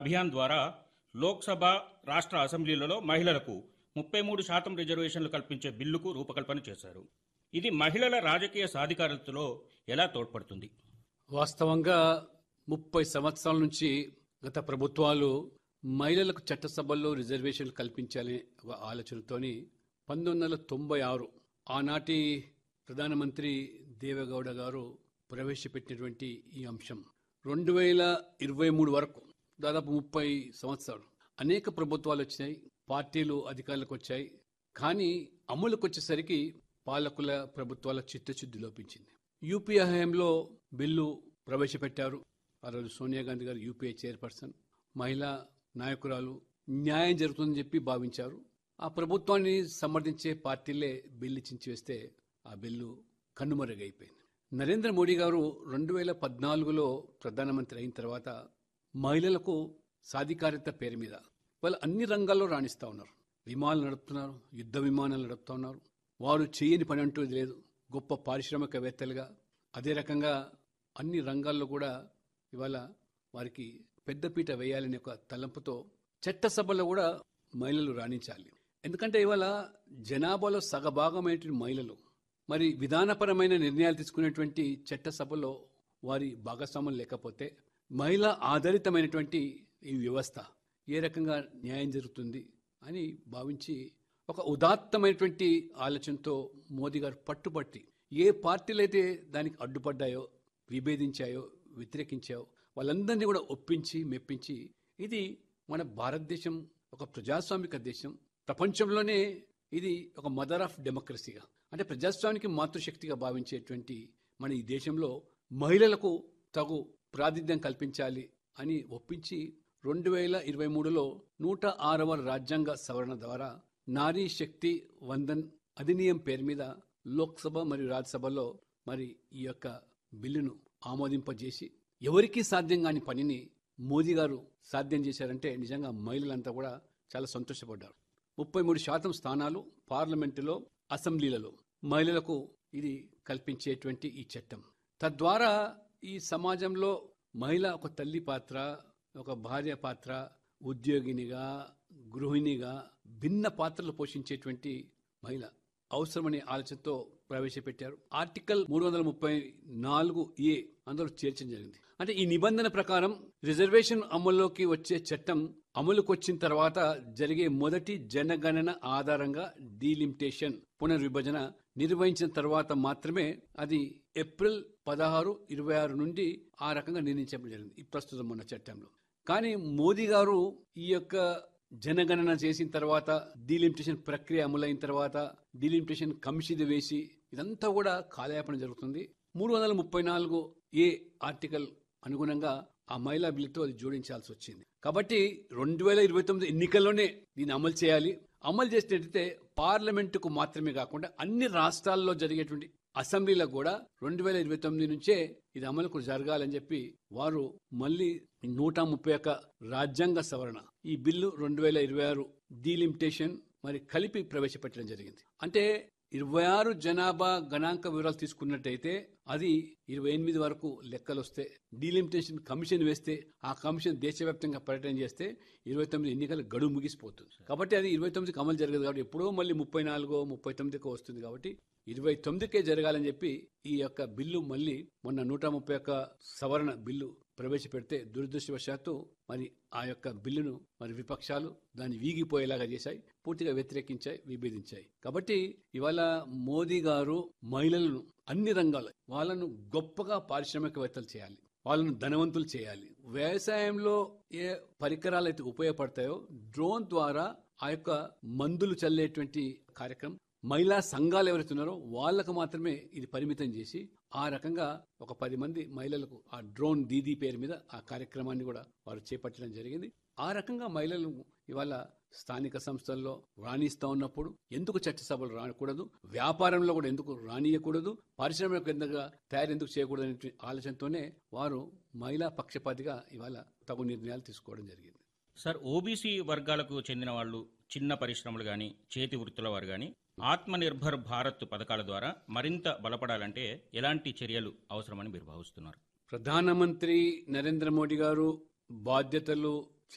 అభియాన్ ద్వారా లోక్సభ రాష్ట్ర అసెంబ్లీలలో మహిళలకు ముప్పై మూడు శాతం రిజర్వేషన్లు కల్పించే బిల్లుకు రూపకల్పన చేశారు ఇది మహిళల రాజకీయ సాధికారతలో ఎలా తోడ్పడుతుంది వాస్తవంగా ముప్పై సంవత్సరాల నుంచి గత ప్రభుత్వాలు మహిళలకు చట్టసభల్లో రిజర్వేషన్లు కల్పించాలనే ఒక ఆలోచనతోని పంతొమ్మిది వందల తొంభై ఆరు ఆనాటి ప్రధానమంత్రి దేవగౌడ గారు ప్రవేశపెట్టినటువంటి ఈ అంశం రెండు వేల ఇరవై మూడు వరకు దాదాపు ముప్పై సంవత్సరాలు అనేక ప్రభుత్వాలు వచ్చినాయి పార్టీలు అధికారులకు వచ్చాయి కానీ అమలుకు వచ్చేసరికి పాలకుల ప్రభుత్వాల చిత్తశుద్ధి లోపించింది యూపీఏ హయాంలో బిల్లు ప్రవేశపెట్టారు ఆ రోజు సోనియా గాంధీ గారు యూపీఏ చైర్పర్సన్ మహిళా నాయకురాలు న్యాయం జరుగుతుందని చెప్పి భావించారు ఆ ప్రభుత్వాన్ని సమర్థించే పార్టీలే బిల్లు చించివేస్తే ఆ బిల్లు కన్నుమరుగైపోయింది నరేంద్ర మోడీ గారు రెండు వేల పద్నాలుగులో ప్రధానమంత్రి అయిన తర్వాత మహిళలకు సాధికారిత పేరు మీద వాళ్ళు అన్ని రంగాల్లో రాణిస్తూ ఉన్నారు విమానాలు నడుపుతున్నారు యుద్ధ విమానాలు నడుపుతూ ఉన్నారు వారు చేయని పని అంటూ లేదు గొప్ప పారిశ్రామికవేత్తలుగా అదే రకంగా అన్ని రంగాల్లో కూడా ఇవాళ వారికి పెద్దపీట వేయాలనే ఒక తలంపుతో చట్టసభలో కూడా మహిళలు రాణించాలి ఎందుకంటే ఇవాళ జనాభాలో సగభాగమైనటువంటి మహిళలు మరి విధానపరమైన నిర్ణయాలు తీసుకునేటువంటి చట్టసభలో వారి భాగస్వామ్యం లేకపోతే మహిళా ఆధారితమైనటువంటి ఈ వ్యవస్థ ఏ రకంగా న్యాయం జరుగుతుంది అని భావించి ఒక ఉదాత్తమైనటువంటి ఆలోచనతో మోదీ గారు పట్టుబట్టి ఏ పార్టీలు అయితే దానికి అడ్డుపడ్డాయో విభేదించాయో వ్యతిరేకించాయో వాళ్ళందరినీ కూడా ఒప్పించి మెప్పించి ఇది మన భారతదేశం ఒక ప్రజాస్వామిక దేశం ప్రపంచంలోనే ఇది ఒక మదర్ ఆఫ్ డెమోక్రసీగా అంటే ప్రజాస్వామికి మాతృశక్తిగా భావించేటువంటి మన ఈ దేశంలో మహిళలకు తగు ప్రాతినిధ్యం కల్పించాలి అని ఒప్పించి రెండు వేల ఇరవై మూడులో నూట ఆరవ రాజ్యాంగ సవరణ ద్వారా నారీ శక్తి వందన్ అధినియం పేరు మీద లోక్సభ మరియు రాజ్యసభలో మరి ఈ యొక్క బిల్లును ఆమోదింపజేసి ఎవరికీ సాధ్యం కాని పనిని మోదీ గారు సాధ్యం చేశారంటే నిజంగా మహిళలంతా కూడా చాలా సంతోషపడ్డారు ముప్పై మూడు శాతం స్థానాలు పార్లమెంటులో అసెంబ్లీలలో మహిళలకు ఇది కల్పించేటువంటి ఈ చట్టం తద్వారా ఈ సమాజంలో మహిళ ఒక తల్లి పాత్ర ఒక భార్య పాత్ర ఉద్యోగినిగా గృహిణిగా భిన్న పాత్రలు పోషించేటువంటి మహిళ అవసరమనే ఆలోచనతో ప్రవేశపెట్టారు ఆర్టికల్ మూడు వందల ముప్పై నాలుగు ఏ అందులో చేర్చడం జరిగింది అంటే ఈ నిబంధన ప్రకారం రిజర్వేషన్ అమల్లోకి వచ్చే చట్టం అమలుకు వచ్చిన తర్వాత జరిగే మొదటి జనగణన ఆధారంగా డీలిమిటేషన్ పునర్విభజన నిర్వహించిన తర్వాత మాత్రమే అది ఏప్రిల్ పదహారు ఇరవై ఆరు నుండి ఆ రకంగా నిర్ణయించడం జరిగింది ఈ ప్రస్తుతం ఉన్న చట్టంలో కానీ మోదీ గారు ఈ యొక్క జనగణన చేసిన తర్వాత డీలిమిటేషన్ ప్రక్రియ అమలైన తర్వాత డీలిమిటేషన్ కమిషన్ వేసి ఇదంతా కూడా కాలయాపన జరుగుతుంది మూడు వందల ముప్పై నాలుగు ఏ ఆర్టికల్ అనుగుణంగా ఆ మహిళా బిల్లుతో అది జోడించాల్సి వచ్చింది కాబట్టి రెండు వేల ఇరవై తొమ్మిది ఎన్నికల్లోనే దీన్ని అమలు చేయాలి అమలు చేసినట్టయితే పార్లమెంటుకు మాత్రమే కాకుండా అన్ని రాష్ట్రాల్లో జరిగేటువంటి అసెంబ్లీలకు కూడా రెండు వేల ఇరవై తొమ్మిది నుంచే ఇది అమలుకు జరగాలని చెప్పి వారు మళ్ళీ నూట ముప్పై ఒక్క రాజ్యాంగ సవరణ ఈ బిల్లు రెండు వేల ఇరవై ఆరు డీలిమిటేషన్ మరి కలిపి ప్రవేశపెట్టడం జరిగింది అంటే ఇరవై ఆరు జనాభా గణాంక వివరాలు తీసుకున్నట్టయితే అది ఇరవై ఎనిమిది వరకు లెక్కలు వస్తే డీలిమిటేషన్ కమిషన్ వేస్తే ఆ కమిషన్ దేశవ్యాప్తంగా పర్యటన చేస్తే ఇరవై తొమ్మిది ఎన్నికల గడువు ముగిసిపోతుంది కాబట్టి అది ఇరవై తొమ్మిదికి అమలు జరగదు కాబట్టి ఎప్పుడో మళ్ళీ ముప్పై నాలుగో ముప్పై తొమ్మిదికో వస్తుంది కాబట్టి ఇరవై తొమ్మిదికే జరగాలని చెప్పి ఈ యొక్క బిల్లు మళ్ళీ మొన్న నూట ముప్పై ఒక్క సవరణ బిల్లు ప్రవేశపెడితే దురదృష్టవశాత్తు మరి ఆ యొక్క బిల్లును మరి విపక్షాలు దాన్ని వీగిపోయేలాగా చేశాయి పూర్తిగా వ్యతిరేకించాయి విభేదించాయి కాబట్టి ఇవాళ మోదీ గారు మహిళలను అన్ని రంగాలు వాళ్ళను గొప్పగా పారిశ్రామికవేత్తలు చేయాలి వాళ్ళను ధనవంతులు చేయాలి వ్యవసాయంలో ఏ పరికరాలు అయితే ఉపయోగపడతాయో డ్రోన్ ద్వారా ఆ యొక్క మందులు చల్లేటువంటి కార్యక్రమం మహిళా సంఘాలు ఎవరైతే ఉన్నారో వాళ్ళకు మాత్రమే ఇది పరిమితం చేసి ఆ రకంగా ఒక పది మంది మహిళలకు ఆ డ్రోన్ దీదీ పేరు మీద ఆ కార్యక్రమాన్ని కూడా వారు చేపట్టడం జరిగింది ఆ రకంగా మహిళలు ఇవాళ స్థానిక సంస్థల్లో రాణిస్తా ఉన్నప్పుడు ఎందుకు చట్టసభలు రాకూడదు వ్యాపారంలో కూడా ఎందుకు రానియకూడదు పారిశ్రామిక కేంద్రంగా తయారు ఎందుకు చేయకూడదు అనే ఆలోచనతోనే వారు మహిళా పక్షపాతిగా ఇవాళ తగు నిర్ణయాలు తీసుకోవడం జరిగింది సార్ ఓబీసీ వర్గాలకు చెందిన వాళ్ళు చిన్న పరిశ్రమలు కానీ చేతి వృత్తుల వారు కానీ ఆత్మనిర్భర్ భారత్ పథకాల ద్వారా మరింత బలపడాలంటే ఎలాంటి చర్యలు అవసరమని మీరు భావిస్తున్నారు ప్రధానమంత్రి నరేంద్ర మోడీ గారు బాధ్యతలు